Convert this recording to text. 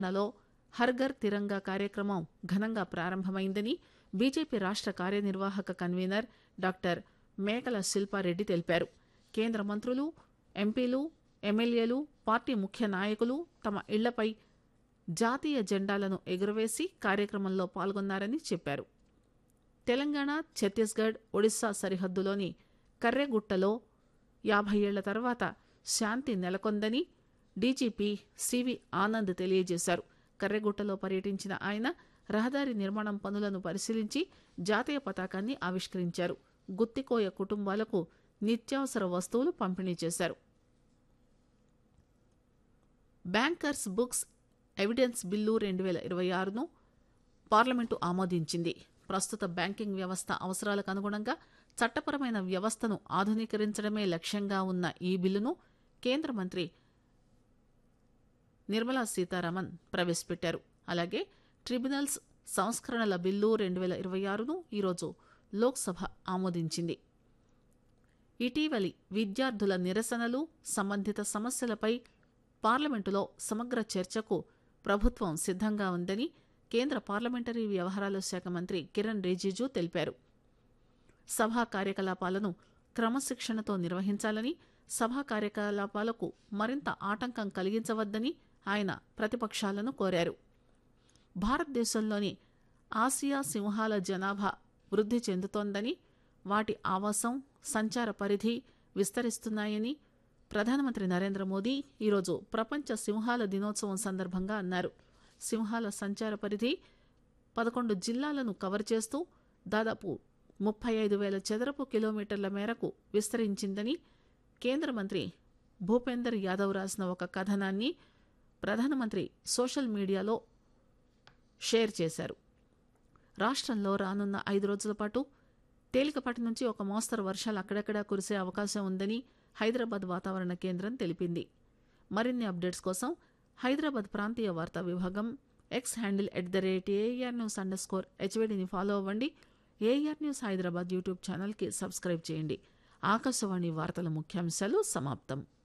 తెలంగాణలో హర్ఘర్ తిరంగా కార్యక్రమం ఘనంగా ప్రారంభమైందని బీజేపీ రాష్ట కార్యనిర్వాహక కన్వీనర్ డాక్టర్ మేకల శిల్పారెడ్డి తెలిపారు కేంద్ర మంత్రులు ఎంపీలు ఎమ్మెల్యేలు పార్టీ ముఖ్య నాయకులు తమ ఇళ్లపై జాతీయ జెండాలను ఎగురవేసి కార్యక్రమంలో పాల్గొన్నారని చెప్పారు తెలంగాణ ఛత్తీస్గఢ్ ఒడిశా సరిహద్దులోని కర్రెగుట్టలో యాభై ఏళ్ల తర్వాత శాంతి నెలకొందని డీజీపీ సివి ఆనంద్ తెలియజేశారు కర్రెగుట్టలో పర్యటించిన ఆయన రహదారి నిర్మాణం పనులను పరిశీలించి జాతీయ పతాకాన్ని ఆవిష్కరించారు గుత్తికోయ కుటుంబాలకు నిత్యావసర వస్తువులు పంపిణీ చేశారు బ్యాంకర్స్ బుక్స్ ఎవిడెన్స్ బిల్లు రెండు వేల ఇరవై ఆరును పార్లమెంటు ఆమోదించింది ప్రస్తుత బ్యాంకింగ్ వ్యవస్థ అవసరాలకు అనుగుణంగా చట్టపరమైన వ్యవస్థను ఆధునీకరించడమే లక్ష్యంగా ఉన్న ఈ బిల్లును కేంద్ర మంత్రి నిర్మలా సీతారామన్ ప్రవేశపెట్టారు అలాగే ట్రిబ్యునల్స్ సంస్కరణల బిల్లు రెండు వేల ఇరవై ఆరును ఈరోజు లోక్సభ ఆమోదించింది ఇటీవలి విద్యార్థుల నిరసనలు సంబంధిత సమస్యలపై పార్లమెంటులో సమగ్ర చర్చకు ప్రభుత్వం సిద్ధంగా ఉందని కేంద్ర పార్లమెంటరీ వ్యవహారాల శాఖ మంత్రి కిరణ్ రిజిజు తెలిపారు సభా కార్యకలాపాలను క్రమశిక్షణతో నిర్వహించాలని సభా కార్యకలాపాలకు మరింత ఆటంకం కలిగించవద్దని ఆయన ప్రతిపక్షాలను కోరారు భారతదేశంలోని ఆసియా సింహాల జనాభా వృద్ధి చెందుతోందని వాటి ఆవాసం సంచార పరిధి విస్తరిస్తున్నాయని ప్రధానమంత్రి నరేంద్ర మోదీ ఈరోజు ప్రపంచ సింహాల దినోత్సవం సందర్భంగా అన్నారు సింహాల సంచార పరిధి పదకొండు జిల్లాలను కవర్ చేస్తూ దాదాపు ముప్పై ఐదు వేల చదరపు కిలోమీటర్ల మేరకు విస్తరించిందని కేంద్ర మంత్రి భూపేందర్ యాదవ్ రాసిన ఒక కథనాన్ని ప్రధానమంత్రి సోషల్ మీడియాలో షేర్ చేశారు రాష్ట్రంలో రానున్న ఐదు రోజుల పాటు తేలికపాటి నుంచి ఒక మోస్తరు వర్షాలు అక్కడక్కడా కురిసే అవకాశం ఉందని హైదరాబాద్ వాతావరణ కేంద్రం తెలిపింది మరిన్ని అప్డేట్స్ కోసం హైదరాబాద్ ప్రాంతీయ వార్తా విభాగం X handle at the rate air news underscore హెచ్వీడీని ఫాలో అవ్వండి ఏఆర్ న్యూస్ హైదరాబాద్ యూట్యూబ్ ఛానల్కి సబ్స్క్రైబ్ చేయండి ఆకాశవాణి వార్తల ముఖ్యాంశాలు సమాప్తం